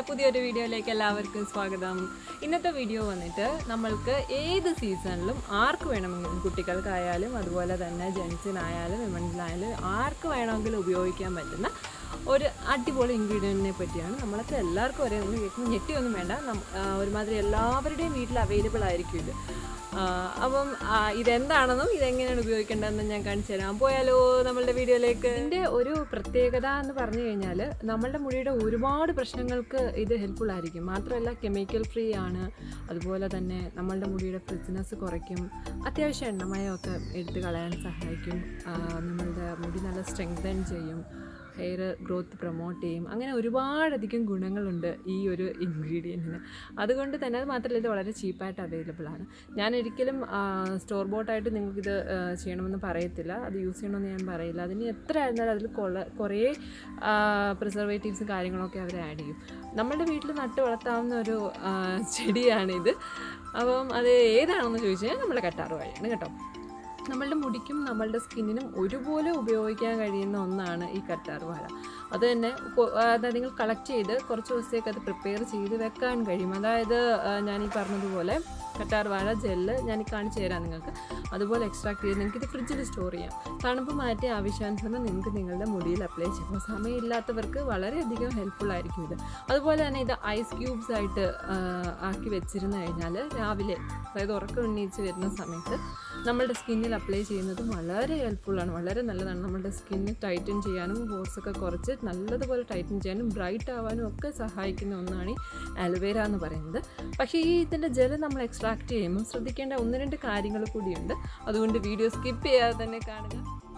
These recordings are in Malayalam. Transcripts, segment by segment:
പുതിയൊരു വീഡിയോയിലേക്ക് എല്ലാവർക്കും സ്വാഗതം ഇന്നത്തെ വീഡിയോ വന്നിട്ട് നമ്മൾക്ക് ഏത് സീസണിലും ആർക്ക് വേണമെങ്കിലും കുട്ടികൾക്കായാലും അതുപോലെ തന്നെ ജെൻസിനായാലും വിമൻസിനായാലും ആർക്ക് വേണമെങ്കിലും ഉപയോഗിക്കാൻ പറ്റുന്ന ഒരു അടിപൊളി ഇൻഗ്രീഡിയൻറ്റിനെ പറ്റിയാണ് നമ്മളൊക്കെ എല്ലാവർക്കും ഒരേ ഒന്ന് കേൾക്കുമ്പോൾ ഞെട്ടിയൊന്നും വേണ്ട നം- ആ, ഒരുമാതിരി എല്ലാവരുടെയും വീട്ടിൽ അവൈലബിൾ ആയിരിക്കും ഇത് ആ, അപ്പം ആ, ഇതെന്താണെന്നും ഇതെങ്ങനെയാണ് ഉപയോഗിക്കേണ്ടതെന്നും ഞാൻ കാണിച്ചു തരാം പോയാലോ നമ്മളുടെ വീഡിയോയിലേക്ക് ഇതിൻ്റെ ഒരു പ്രത്യേകത എന്ന് പറഞ്ഞു കഴിഞ്ഞാൽ നമ്മളുടെ മുടിയുടെ ഒരുപാട് പ്രശ്നങ്ങൾക്ക് ഇത് ഹെൽപ്ഫുൾ ആയിരിക്കും മാത്രമല്ല കെമിക്കൽ ഫ്രീ ആണ് അതുപോലെ തന്നെ നമ്മളുടെ മുടിയുടെ ഫ്രിസ്നെസ് കുറയ്ക്കും അത്യാവശ്യം എണ്ണമയമൊക്കെ എടുത്ത് കളയാൻ സഹായിക്കും ആ, നമ്മളുടെ മുടി നല്ല സ്ട്രെങ്തൻ ചെയ്യും ഹെയർ ഗ്രോത്ത് പ്രൊമോട്ട് ചെയ്യും അങ്ങനെ ഒരുപാടധികം ഗുണങ്ങളുണ്ട് ഈ ഒരു ഇൻഗ്രീഡിയൻറ്റിന് അതുകൊണ്ട് തന്നെ അത് മാത്രമല്ല ഇത് വളരെ ചീപ്പായിട്ട് അവൈലബിൾ ആണ് ഞാൻ ഒരിക്കലും സ്റ്റോർ ബോട്ടായിട്ട് നിങ്ങൾക്കിത് ആ, ചെയ്യണമെന്ന് പറയത്തില്ല അത് യൂസ് ചെയ്യണമെന്ന് ഞാൻ പറയില്ല അതിന് എത്ര ആയിരുന്നാലും അതിൽ കൊള്ള കുറേ പ്രിസർവേറ്റീവ്സും കാര്യങ്ങളൊക്കെ അവർ ആഡ് ചെയ്യും നമ്മളുടെ വീട്ടിൽ നട്ട് വളർത്താവുന്ന ഒരു ആ, ചെടിയാണിത് അപ്പം അത് ഏതാണെന്ന് ചോദിച്ചു കഴിഞ്ഞാൽ നമ്മുടെ കറ്റാറ് വാഴയാണ് കേട്ടോ നമ്മളുടെ മുടിക്കും നമ്മളുടെ സ്കിന്നിനും ഒരുപോലെ ഉപയോഗിക്കാൻ കഴിയുന്ന ഒന്നാണ് ഈ കറ്റാർ വാഴ അത് തന്നെ കൊ- അതായത് നിങ്ങൾ കളക്ട് ചെയ്ത് കുറച്ച് ദിവസത്തേക്ക് അത് പ്രിപ്പയർ ചെയ്ത് വെക്കാൻ കഴിയും അതായത് ആ, ഞാൻ ഈ പറഞ്ഞതുപോലെ കറ്റാർ വാഴ ജെല്ല് ഞാൻ ഈ കാണിച്ചു തരാം നിങ്ങൾക്ക് അതുപോലെ എക്സ്ട്രാക്ട് ചെയ്ത് നിങ്ങൾക്ക് ഇത് ഫ്രിഡ്ജിൽ സ്റ്റോർ ചെയ്യാം തണുപ്പ് മാറ്റി ആവശ്യാനുസരണം നിങ്ങൾക്ക് നിങ്ങളുടെ മുടിയിൽ അപ്ലൈ ചെയ്യാം സമയമില്ലാത്തവർക്ക് വളരെയധികം ഹെൽപ്ഫുൾ ആയിരിക്കും ഇത് അതുപോലെ തന്നെ ഇത് ഐസ് ക്യൂബ്സ് ആയിട്ട് ആ, ആക്കി വെച്ചിരുന്നു കഴിഞ്ഞാൽ രാവിലെ അതായത് ഉറക്കം എണ്ണീച്ച് വരുന്ന സമയത്ത് നമ്മളുടെ സ്കിന്നിൽ അപ്ലൈ ചെയ്യുന്നത് വളരെ ഹെൽപ്ഫുള്ളാണ് വളരെ നല്ലതാണ് നമ്മളുടെ സ്കിന്ന് ടൈറ്റൻ ചെയ്യാനും പോർസ് ഒക്കെ കുറച്ച് നല്ലതുപോലെ ടൈറ്റൻ ചെയ്യാനും ബ്രൈറ്റ് ആവാനും ഒക്കെ സഹായിക്കുന്ന ഒന്നാണ് ഈ അലോവേര എന്ന് പറയുന്നത് പക്ഷേ ഈ ഇതിൻ്റെ ജലം നമ്മൾ എക്സ്ട്രാക്ട് ചെയ്യുമ്പോൾ ശ്രദ്ധിക്കേണ്ട ഒന്ന് രണ്ട് കാര്യങ്ങൾ കൂടിയുണ്ട് അതുകൊണ്ട് വീഡിയോ സ്കിപ്പ് ചെയ്യാതെ തന്നെ കാണുക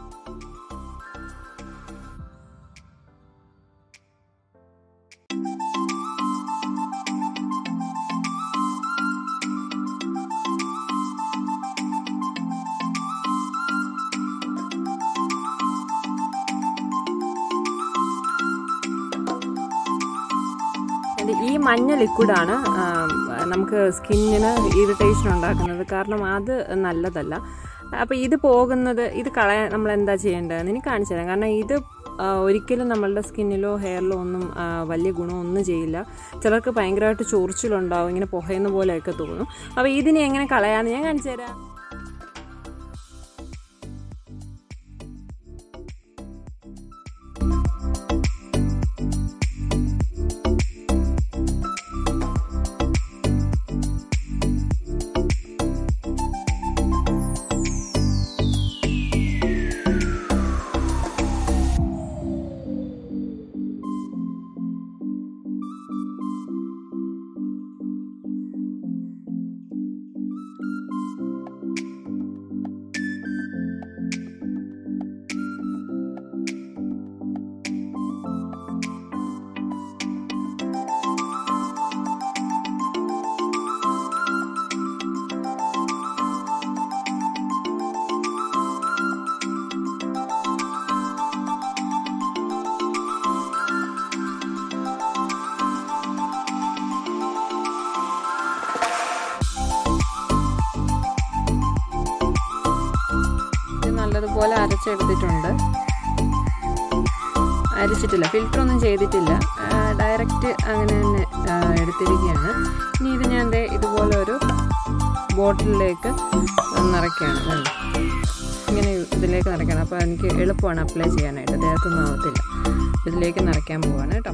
ഇത് ഈ മഞ്ഞ ലിക്വിഡാണ് നമുക്ക് സ്കിന്നിന് ഇറിറ്റേഷൻ ഉണ്ടാക്കുന്നത് കാരണം അത് നല്ലതല്ല അപ്പോൾ ഇത് പോകുന്നത് ഇത് കളയാൻ നമ്മൾ എന്താ ചെയ്യേണ്ടതെന്ന് എനിക്ക് കാണിച്ചു തരാം കാരണം ഇത് ആ, ഒരിക്കലും നമ്മളുടെ സ്കിന്നിലോ ഹെയറിലോ ഒന്നും ആ, വലിയ ഗുണമൊന്നും ചെയ്യില്ല ചിലർക്ക് ഭയങ്കരമായിട്ട് ചൊറിച്ചിലുണ്ടാവും ഇങ്ങനെ പുകയുന്ന പോലെയൊക്കെ തോന്നും അപ്പോൾ ഇതിനെ എങ്ങനെ കളയാമെന്ന് ഞാൻ കാണിച്ചു തരാം ഇത് നല്ലതുപോലെ അരച്ചെടുത്തിട്ടുണ്ട് അരിച്ചിട്ടില്ല ഫിൽറ്റർ ഒന്നും ചെയ്തിട്ടില്ല ഡയറക്റ്റ് അങ്ങനെ തന്നെ ആ, എടുത്തിരിക്കുകയാണ് ഇനി ഇത് ഞാൻ ദേ ഇതുപോലെ ഒരു ബോട്ടിലിലേക്ക് നിറയ്ക്കുകയാണ് കണ്ടോ? ഇങ്ങനെ ഇതിലേക്ക് നിറയ്ക്കണം അപ്പോൾ എനിക്ക് എളുപ്പമാണ് അപ്ലൈ ചെയ്യാനായിട്ട് ദേഹത്തൊന്നും ആവത്തില്ല ഇതിലേക്ക് നിറയ്ക്കാൻ പോവാണ് കേട്ടോ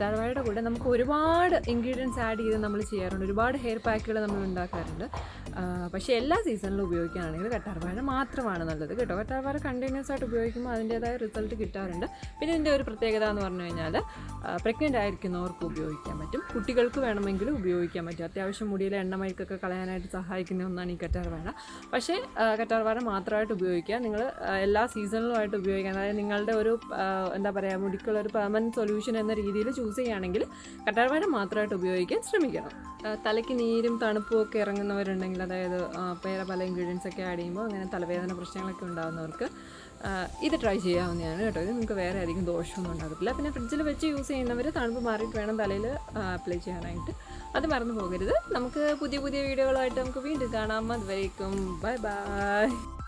കറ്റാർവാഴയുടെ കൂടെ നമുക്ക് ഒരുപാട് ഇൻഗ്രീഡിയൻസ് ആഡ് ചെയ്ത് നമ്മൾ ചെയ്യാറുണ്ട് ഒരുപാട് ഹെയർ പാക്കുകൾ നമ്മൾ ഉണ്ടാക്കാറുണ്ട് ആ, പക്ഷേ എല്ലാ സീസണിലും ഉപയോഗിക്കുകയാണെങ്കിൽ കറ്റാർവാഴ മാത്രമാണ് നല്ലത് കേട്ടോ കറ്റാർവാഴ കണ്ടിന്യൂസ് ആയിട്ട് ഉപയോഗിക്കുമ്പോൾ അതിൻ്റേതായ റിസൾട്ട് കിട്ടാറുണ്ട് പിന്നെ ഇതിൻ്റെ ഒരു പ്രത്യേകത എന്ന് പറഞ്ഞു കഴിഞ്ഞാൽ പ്രഗ്നൻ്റ് ആയിരിക്കുന്നവർക്ക് ഉപയോഗിക്കാൻ പറ്റും കുട്ടികൾക്ക് വേണമെങ്കിലും ഉപയോഗിക്കാൻ പറ്റും അത്യാവശ്യം മുടിയിലെ എണ്ണമയക്കൊക്കെ കളയാനായിട്ട് സഹായിക്കുന്ന ഒന്നാണ് ഈ കറ്റാർവാഴ പക്ഷേ ആ, കറ്റാർവാഴ മാത്രമായിട്ട് ഉപയോഗിക്കുക നിങ്ങൾ എല്ലാ സീസണിലുമായിട്ട് ഉപയോഗിക്കാൻ അതായത് നിങ്ങളുടെ ഒരു ആ, എന്താ പറയുക മുടിക്കുള്ള ഒരു പെർമനൻറ്റ് സൊല്യൂഷൻ എന്ന രീതിയിൽ ചൂസ് ചെയ്യുകയാണെങ്കിൽ കറ്റാർവാഴ മാത്രമായിട്ട് ഉപയോഗിക്കാൻ ശ്രമിക്കണം ആ, തലയ്ക്ക് നീരും തണുപ്പും ഒക്കെ ഇറങ്ങുന്നവരുണ്ടെങ്കിൽ അതായത് ആ, വേറെ പല ഇൻഗ്രീഡിയൻസ് ഒക്കെ ആഡ് ചെയ്യുമ്പോൾ അങ്ങനെ തലവേദന പ്രശ്നങ്ങളൊക്കെ ഉണ്ടാകുന്നവർക്ക് ആ, ഇത് ട്രൈ ചെയ്യാവുന്നതാണ് കേട്ടോ ഇത് നിങ്ങൾക്ക് വേറെ അധികം ദോഷമൊന്നും ഉണ്ടാകത്തില്ല പിന്നെ ഫ്രിഡ്ജിൽ വെച്ച് യൂസ് ചെയ്യുന്നവർ തണുപ്പ് മാറിയിട്ട് വേണം തലയിൽ അപ്ലൈ ചെയ്യാനായിട്ട് അത് മറന്നു പോകരുത് നമുക്ക് പുതിയ പുതിയ വീഡിയോകളായിട്ട് നമുക്ക് വീണ്ടും കാണാം അതുവരേക്കും ബൈ ബൈ